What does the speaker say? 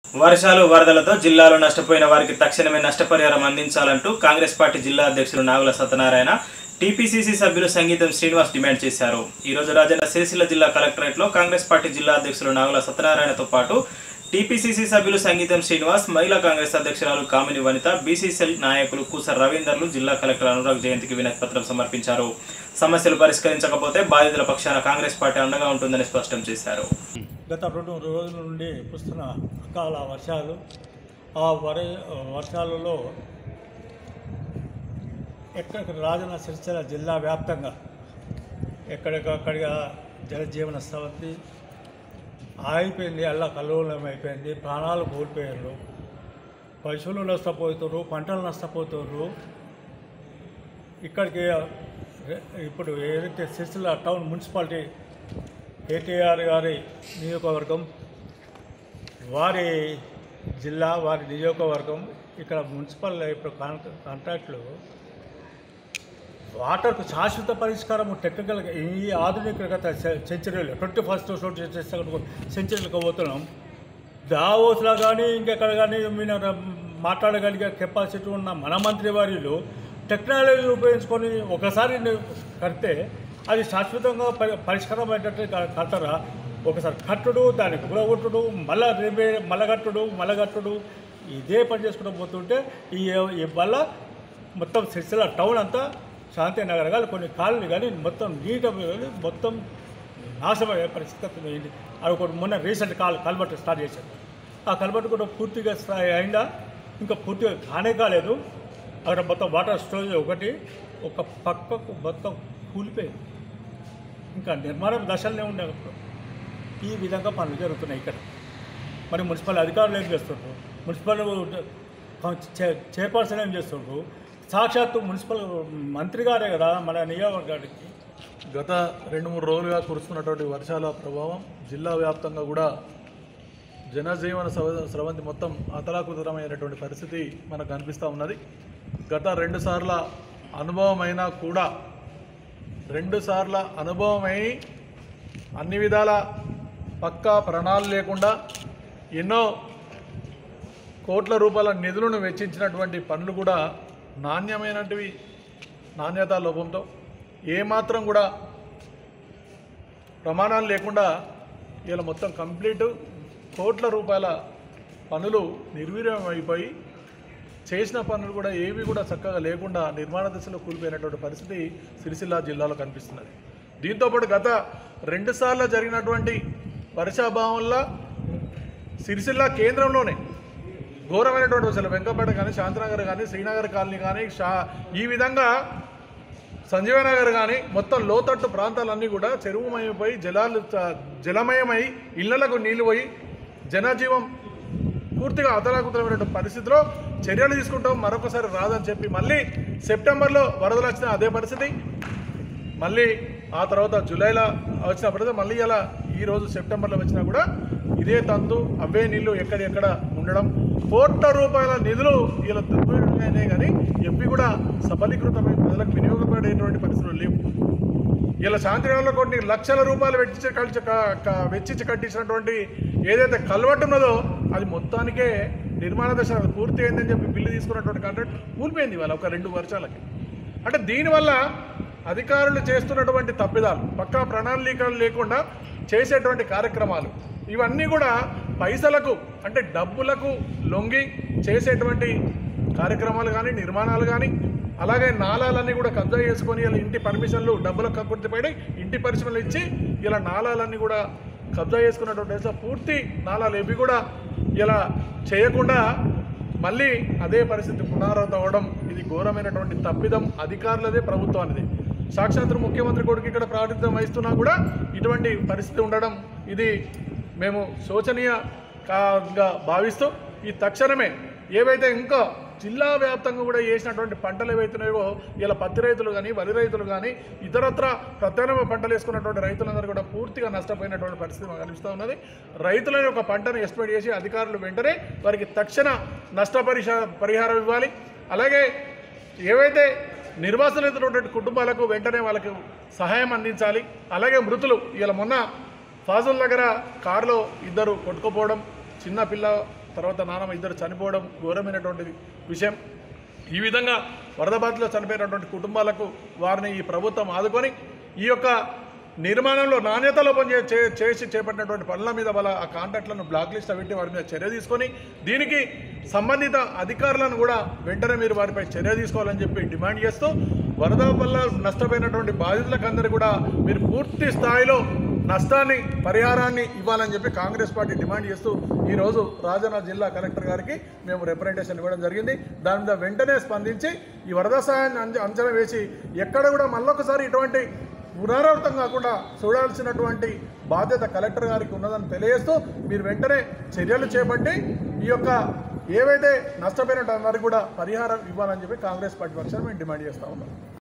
వర్షాలు వరదలతో జిల్లాలో నష్టపోయిన వారికి తక్షణమే నష్టపరిహారం అందించాలంటూ కాంగ్రెస్ పార్టీ జిల్లా అధ్యక్షులు నాగుల సత్యనారాయణ టీపీసీసీ సభ్యులు సంగీతం శ్రీనివాస్ డిమాండ్ చేశారు ఈ రోజు రాజన్న సిరిసిల్ల జిల్లా కలెక్టరేట్లో కాంగ్రెస్ పార్టీ జిల్లా అధ్యక్షులు నాగుల సత్యనారాయణతో పాటు టీపీసీసీ సభ్యులు సంగీతం శ్రీనివాస్ మహిళా కాంగ్రెస్ అధ్యక్షురాలు కామిని వనిత బీసీసీఎల్ నాయకులు కూసర్ రవీందర్లు జిల్లా కలెక్టర్ అనురాగ్ జయంతికి వినతి పత్రం సమర్పించారు సమస్యలు పరిష్కరించకపోతే బాధితుల పక్షాన కాంగ్రెస్ పార్టీ అండగా ఉంటుందని స్పష్టం చేశారు గత రెండు రోజుల నుండి కురుస్తున్న అకాల వర్షాలు ఆ వర వర్షాలలో ఎక్కడికి రాజన్న సిరిసిల్ల జిల్లా వ్యాప్తంగా ఎక్కడికక్కడిగా జనజీవన స్థవతి ఆగిపోయింది అల్లా కల్లోలం అయిపోయింది ప్రాణాలు కోల్పోయారు పశువులు నష్టపోతున్నారు పంటలు నష్టపోతున్నారు ఇక్కడికి రె- ఇప్పుడు ఏదైతే సిరిసిల్ల టౌన్ మున్సిపాలిటీ కేటీఆర్ గారి నియోజకవర్గం వారి జిల్లా వారి నియోజకవర్గం ఇక్కడ మున్సిపల్ ఇప్పుడు కాన్ కాంట్రాక్ట్లు వాటర్కు శాశ్వత పరిష్కారం టెక్నికల్గా ఈ ఆధునిక సెంచరీలు ట్వంటీ ఫస్ట్ సెంచరీలకు పోతున్నాం దావోస్లో కానీ ఇంకెక్కడ కానీ మీరు మాట్లాడగలిగే కెపాసిటీ ఉన్న మన మంత్రి వారిలో టెక్నాలజీ ఉపయోగించుకొని ఒకసారి కడితే అది శాశ్వతంగా పరి పరిష్కారం అయ్యేటట్టు క- కడతారా ఒకసారి కట్టుడు దానికి గురగొట్టుడు మళ్ళా రిపే మళ్ళా కట్టుడు మళ్ళా కట్టుడు ఇదే పని చేసుకుంటూ పోతుంటే ఈ ఈ వల్ల మొత్తం సిరిసిల్ల టౌన్ అంతా శాంతినగర్ కానీ కొన్ని కాలనీ కానీ మొత్తం నీట్ మొత్తం నాశనమయ్యే పరిస్థితి పోయింది అది ఒకటి మొన్న రీసెంట్ కాల్ కల్వర్ట్ స్టార్ట్ చేశారు ఆ కల్వర్ట్ కూడా పూర్తిగా స్టా- అయిందా ఇంకా పూర్తిగా కానే కాలేదు అక్కడ మొత్తం వాటర్ స్టోరేజ్ ఒకటి ఒక పక్కకు మొత్తం కూలిపోయింది ఇంకా నిర్మాణం దశలనే ఉండే అప్పుడు. ఈ విధంగా పనులు జరుగుతున్నాయి ఇక్కడ మరి మున్సిపల్ అధికారులు ఏం చేస్తుండ్రు మున్సిపల్ చే- చైర్పర్సన్ ఏం చేస్తుండ్రు సాక్షాత్తు మున్సిపల్ మంత్రి గారే కదా మన నియోజకవర్గానికి గత రెండు మూడు రోజులుగా కురుస్తున్నటువంటి వర్షాల ప్రభావం జిల్లా వ్యాప్తంగా కూడా జనజీవన స్రవ- స్రవంతి మొత్తం అతలాకుతలమైనటువంటి పరిస్థితి మనకు కనిపిస్తూ ఉన్నది గత రెండు సార్ల అనుభవం అయినా కూడా రెండు సార్ల అనుభవమై అన్ని విధాల పక్కా ప్రణాళిక లేకుండా ఎన్నో కోట్ల రూపాయల నిధులను వెచ్చించినటువంటి పనులు కూడా నాణ్యమైనటివి నాణ్యతా లోపంతో ఏమాత్రం కూడా ప్రమాణాలు లేకుండా ఇలా మొత్తం కంప్లీట్ కోట్ల రూపాయల పనులు నిర్వీర్యం అయిపోయి చేసిన పనులు కూడా ఏవి కూడా చక్కగా లేకుండా నిర్మాణ దశలో కూలిపోయినటువంటి పరిస్థితి సిరిసిల్ల జిల్లాలో కనిపిస్తున్నది దీంతోపాటు గత రెండుసార్లు జరిగినటువంటి వర్షాభావం వల్ల సిరిసిల్ల కేంద్రంలోనే ఘోరమైనటువంటి అసలు వెంకపేట కానీ శాంతినగర్ కానీ శ్రీనగర్ కాలనీ కానీ షా ఈ విధంగా సంజీవనగర్ కానీ మొత్తం లోతట్టు ప్రాంతాలన్నీ కూడా చెరువుమయమైపోయి జలాలు చ- జలమయమై ఇళ్లకు నీళ్లు పోయి జనజీవం పూర్తిగా అతలాకుతలమైనటువంటి పరిస్థితిలో చర్యలు తీసుకుంటాం మరొకసారి రాదని చెప్పి మళ్ళీ సెప్టెంబర్లో వరదలు వచ్చిన అదే పరిస్థితి మళ్ళీ ఆ తర్వాత జూలైలో వచ్చిన పరిస్థితి మళ్ళీ ఇలా ఈరోజు సెప్టెంబర్లో వచ్చినా కూడా ఇదే తంతు అవే నీళ్లు ఎక్కడెక్కడ ఉండడం కోట్ల రూపాయల నిధులు ఇలా దుర్వినియోగమైనాయి కానీ ఎవి కూడా సఫలీకృతమై ప్రజలకు వినియోగపడేటువంటి పరిస్థితులు లేవు ఇలా శాంతినగర్లో కొన్ని లక్షల రూపాయలు వెచ్చించి కలిసి క- క- వెచ్చించి కట్టించినటువంటి ఏదైతే కలవట్టు ఉన్నదో అది మొత్తానికే నిర్మాణ దశ పూర్తి అయిందని చెప్పి బిల్లు తీసుకున్నటువంటి కాంట్రాక్ట్ కూలిపోయింది వాళ్ళ ఒక రెండు వర్షాలకి అంటే దీనివల్ల అధికారులు చేస్తున్నటువంటి తప్పిదాలు పక్కా ప్రణాళికలు లేకుండా చేసేటువంటి కార్యక్రమాలు ఇవన్నీ కూడా పైసలకు అంటే డబ్బులకు లొంగి చేసేటువంటి కార్యక్రమాలు కానీ నిర్మాణాలు కానీ అలాగే నాలాలన్నీ కూడా కబ్జా చేసుకొని ఇలా ఇంటి పర్మిషన్లు డబ్బులకు కక్కుర్తిపడి ఇంటి పరిశ్రమలు ఇచ్చి ఇలా నాలాలన్నీ కూడా కబ్జా చేసుకున్నటువంటి దశ పూర్తి నాలాలు ఇవి కూడా ఇలా చేయకుండా మళ్ళీ అదే పరిస్థితి పునరావృతం అవ్వడం ఇది ఘోరమైనటువంటి తప్పిదం అధికారులదే ప్రభుత్వానిదే సాక్షాత్తు ముఖ్యమంత్రి కొడుకు ఇక్కడ ప్రాతినిధ్యం వహిస్తున్నా కూడా ఇటువంటి పరిస్థితి ఉండడం ఇది మేము శోచనీయంగా భావిస్తూ ఈ తక్షణమే ఏవైతే ఇంకా జిల్లా వ్యాప్తంగా కూడా వేసినటువంటి పంటలు ఏవైతున్నాయో ఇలా పత్తి రైతులు కానీ వరి రైతులు కానీ ఇతరత్ర ప్రత్యామ్నాయ పంటలు వేసుకున్నటువంటి రైతులందరూ కూడా పూర్తిగా నష్టపోయినటువంటి పరిస్థితి మాకు కనిపిస్తూ ఉన్నది రైతుల యొక్క పంటను ఎస్టిమేట్ చేసి అధికారులు వెంటనే వారికి తక్షణ నష్టపరిష పరిహారం ఇవ్వాలి అలాగే ఏవైతే నిర్వాసనటువంటి కుటుంబాలకు వెంటనే వాళ్ళకు సహాయం అందించాలి అలాగే మృతులు ఇలా మొన్న ఫాజుల్ దగ్గర కారులో ఇద్దరు కొట్టుకుపోవడం చిన్న పిల్ల తర్వాత నానమ్మ ఇద్దరు చనిపోవడం ఘోరమైనటువంటి విషయం ఈ విధంగా వరద బాధితులు చనిపోయినటువంటి కుటుంబాలకు వారిని ఈ ప్రభుత్వం ఆదుకొని ఈ యొక్క నిర్మాణంలో నాణ్యత లోపం చే- చే- చేసి చేపట్టినటువంటి పనుల మీద వాళ్ళ ఆ కాంట్రాక్ట్లను బ్లాక్ లిస్ట్ పెట్టి వారి మీద చర్య తీసుకొని దీనికి సంబంధిత అధికారులను కూడా వెంటనే మీరు వారిపై చర్య తీసుకోవాలని చెప్పి డిమాండ్ చేస్తూ వరద వల్ల నష్టపోయినటువంటి బాధితులకు అందరూ కూడా మీరు పూర్తి స్థాయిలో నష్టాన్ని పరిహారాన్ని ఇవ్వాలని చెప్పి కాంగ్రెస్ పార్టీ డిమాండ్ చేస్తూ ఈరోజు రాజన్న జిల్లా కలెక్టర్ గారికి మేము రిప్రజెంటేషన్ ఇవ్వడం జరిగింది దాని మీద వెంటనే స్పందించి ఈ వరద సహాయాన్ని అంచ- అంచనా వేసి ఎక్కడ కూడా మళ్ళొకసారి ఇటువంటి పునరావృతం కాకుండా చూడాల్సినటువంటి బాధ్యత కలెక్టర్ గారికి ఉన్నదని తెలియజేస్తూ మీరు వెంటనే చర్యలు చేపట్టి ఈ యొక్క ఏవైతే నష్టపోయిన వారికి కూడా పరిహారం ఇవ్వాలని చెప్పి కాంగ్రెస్ పార్టీ పక్షాన్ని మేము డిమాండ్ చేస్తా ఉన్నాం